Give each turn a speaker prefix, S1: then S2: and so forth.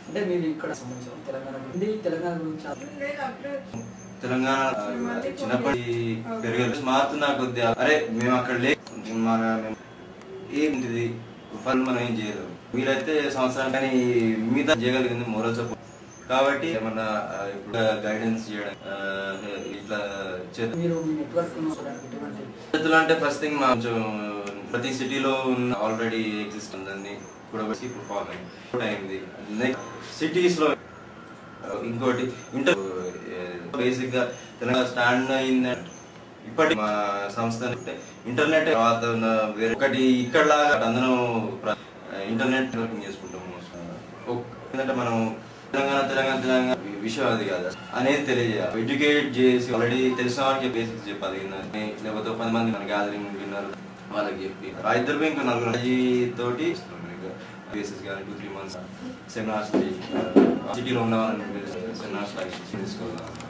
S1: అంటే మీరు ఇక్కడ సంబంధించిన తెలంగాణ గురించి తెలంగాణ గురించి
S2: తెలంగాణ చిన్నప్పటి పెరగదు మారుతున్నా కొద్దిగా అరే మేము అక్కడ లే మన మేము ఏంటిది ఫల్ మనం ఏం చేయలేదు వీలైతే సంవత్సరం కానీ మిగతా చేయగలిగింది మోరల్ సపోర్ట్ కాబట్టి ఏమన్నా ఆ, ఇప్పుడు గైడెన్స్ చేయడం ఆ, ఇట్లా చేద్దాం
S1: మీరు మీ నెట్వర్క్ ఎటువంటి
S2: పద్ధతులు అంటే ఫస్ట్ థింగ్ మా కొంచెం ప్రతి సిటీలో ఉన్న ఆల్రెడీ ఎగ్జిస్ట్ ఉందని కూడా వచ్చి ఇప్పుడు ఫాలో అయింది నెక్స్ట్ సిటీస్ లో ఇంకోటి ఇంటర్ బేసిక్ గా తెలంగాణ స్టాండ్ అయింది ఇప్పటి మా సంస్థ అంటే ఇంటర్నెట్ తర్వాత ఉన్న వేరే ఒకటి ఇక్కడ లాగా అందరం ప్ర- ఇంటర్నెట్ వర్కింగ్ చేసుకుంటాము ఒక- ఏంటంటే మనం తెలంగాణ తెలంగాణ తెలంగాణ ఈ విషయం అది కాదు అనేది తెలియజేయాలి ఎడ్యుకేట్ చేసి ఆల్రెడీ తెలిసిన వాళ్ళకి బేసిక్స్ చెప్పాలి ఏంటంటే లేకపోతే ఒక పది మంది మన గ్యాదరింగ్ విన్నారు వాళ్ళకి చెప్పి ఆ ఇద్దరు ఇంకా నలుగురు ఈ తోటి బేసిస్ కానీ టూ త్రీ మంత్స్ సెమినార్స్ సిటీలో ఉన్న వాళ్ళని సెమినార్స్ తీసుకోవాలి